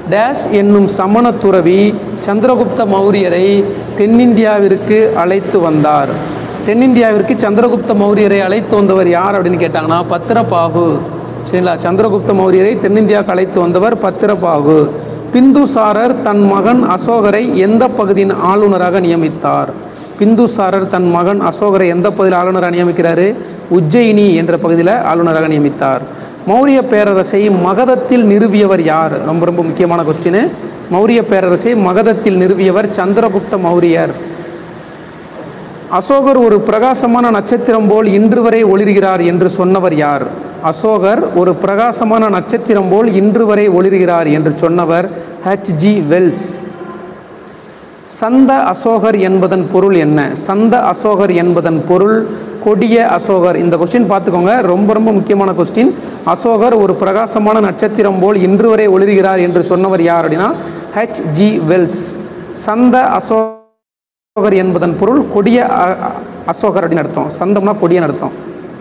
days என்னும் சமண துறவி சந்திரகுப்த மௌரியரை தென்னிந்தியாவிற்கு அழைத்து வந்தார் தென்னிந்தியாவிற்கு சந்திரகுப்த மௌரியரை அழைத்து வந்தவர் யார் அப்படின்னு கேட்டாங்கன்னா பத்திரபாகு சரிங்களா சந்திரகுப்த மௌரியரை தென்னிந்தியாவுக்கு அழைத்து வந்தவர் பத்திரபாகு பிந்துசாரர் தன் மகன் அசோகரை எந்த பகுதியின் ஆளுநராக நியமித்தார் பிந்துசாரர் தன் மகன் அசோகரை எந்த பகுதியில் ஆளுநராக நியமிக்கிறாரு உஜ்ஜயினி என்ற பகுதியில் ஆளுநராக நியமித்தார் மௌரிய பேரரசை மகதத்தில் நிறுவியவர் யார் ரொம்ப ரொம்ப முக்கியமான கொஸ்டின் மௌரிய பேரரசை மகதத்தில் நிறுவியவர் சந்திரகுப்த மௌரியர் அசோகர் ஒரு பிரகாசமான நட்சத்திரம் போல் இன்று வரை ஒளிர்கிறார் என்று சொன்னவர் யார் அசோகர் ஒரு பிரகாசமான நட்சத்திரம் போல் இன்று வரை ஒளிர்கிறார் என்று சொன்னவர் ஹெச் ஜி வெல்ஸ் சந்த அசோகர் என்பதன் பொருள் என்ன சந்த அசோகர் என்பதன் பொருள் கொடிய அசோகர் இந்த கொஸ்டின் பார்த்துக்கோங்க ரொம்ப ரொம்ப முக்கியமான கொஸ்டின் அசோகர் ஒரு பிரகாசமான நட்சத்திரம் போல் இன்று வரை ஒளிர்கிறார் என்று சொன்னவர் யார் அப்படின்னா ஹெச் ஜி வெல்ஸ் சந்த அசோகர் என்பதன் பொருள் கொடிய அ- அ- அசோகர் அப்படின்னு அர்த்தம் சந்தம்னா கொடியன்னு அர்த்தம்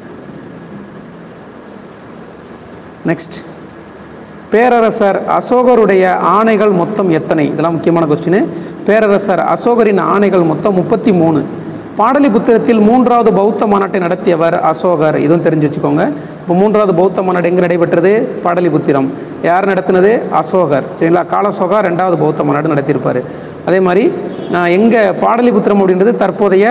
நெக்ஸ்ட் பேரரசர் அசோகருடைய ஆணைகள் மொத்தம் எத்தனை இதெல்லாம் முக்கியமான கொஸ்டின் பேரரசர் அசோகரின் ஆணைகள் மொத்தம் முப்பத்தி மூணு பாடலிபுத்திரத்தில் மூன்றாவது பௌத்த மாநாட்டை நடத்தியவர் அசோகர் இதுவும் தெரிஞ்சு வச்சுக்கோங்க இப்போ மூன்றாவது பௌத்த மாநாடு எங்கே நடைபெற்றது பாடலிபுத்திரம் யார் நடத்தினது அசோகர் சரிங்களா காலசோகா ரெண்டாவது பௌத்த மாநாடு நடத்தியிருப்பார் அதே மாதிரி எங்கே பாடலிபுத்திரம் அப்படின்றது தற்போதைய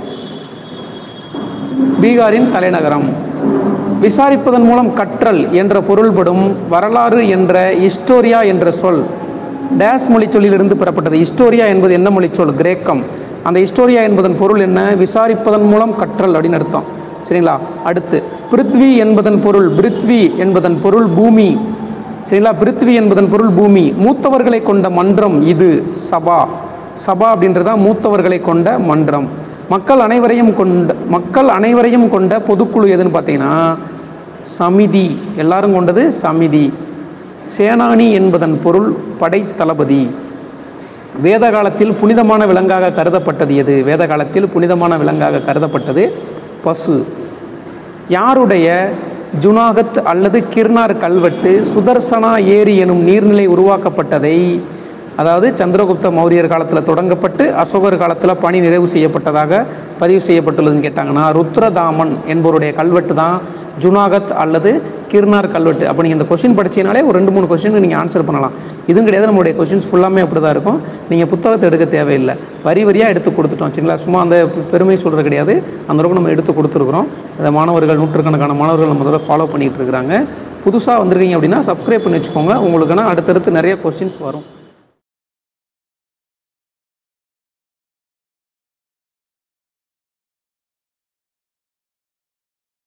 பீகாரின் தலைநகரம் விசாரிப்பதன் மூலம் கற்றல் என்ற பொருள்படும் வரலாறு என்ற ஹிஸ்டோரியா என்ற சொல் டேஸ் மொழிச்சொல்லிலிருந்து பெறப்பட்டது ஹிஸ்டோரியா என்பது என்ன மொழிச்சொல் கிரேக்கம் அந்த ஹிஸ்டோரியா என்பதன் பொருள் என்ன விசாரிப்பதன் மூலம் கற்றல் அப்படின்னு அர்த்தம் சரிங்களா அடுத்து பிருத்வி என்பதன் பொருள் பிருத்வி என்பதன் பொருள் பூமி சரிங்களா பிருத்வி என்பதன் பொருள் பூமி மூத்தவர்களை கொண்ட மன்றம் இது சபா சபா அப்படின்றதா மூத்தவர்களை கொண்ட மன்றம் மக்கள் அனைவரையும் கொண்ட மக்கள் அனைவரையும் கொண்ட பொதுக்குழு எதுன்னு பார்த்தீங்கன்னா சமிதி எல்லாரும் கொண்டது சமிதி சேனானி என்பதன் பொருள் படைத்தளபதி வேத காலத்தில் புனிதமான விலங்காக கருதப்பட்டது எது வேத காலத்தில் புனிதமான விலங்காக கருதப்பட்டது பசு யாருடைய ஜுனாகத் அல்லது கிர்னார் கல்வெட்டு சுதர்சனா ஏரி எனும் நீர்நிலை உருவாக்கப்பட்டதை அதாவது சந்திரகுப்த மௌரியர் காலத்தில் தொடங்கப்பட்டு அசோகர் காலத்தில் பணி நிறைவு செய்யப்பட்டதாக பதிவு செய்யப்பட்டுள்ளதுன்னு கேட்டாங்கன்னா ருத்ரதாமன் என்பவருடைய கல்வெட்டு தான் ஜுனாகத் அல்லது கிர்னார் கல்வெட்டு அப்போ நீங்கள் இந்த கொஸ்டின் படிச்சீங்கனாலே ஒரு ரெண்டு மூணு கொஸ்டின் நீங்கள் ஆன்சர் பண்ணலாம் இதுவும் கிடையாது நம்மளுடைய கொஸ்டின்ஸ் ஃபுல்லாமே அப்படி தான் இருக்கும் நீங்கள் புத்தகத்தை எடுக்க தேவையில்லை வரி வரியாக எடுத்து கொடுத்துட்டோம் சரிங்களா சும்மா அந்த பெ- பெருமை சொல்கிறது கிடையாது அந்த அளவுக்கு நம்ம எடுத்து கொடுத்துருக்குறோம் அந்த மாணவர்கள் நூற்றுக்கணக்கான மாணவர்கள் நம்ம முதல்ல ஃபாலோ பண்ணிகிட்டு இருக்கிறாங்க புதுசாக வந்திருக்கீங்க அப்படின்னா சப்ஸ்கிரைப் பண்ணி வச்சுக்கோங்க உங்களுக்குன்னா அடுத்தடுத்து நிறைய கொஸ்டின்ஸ் வரும்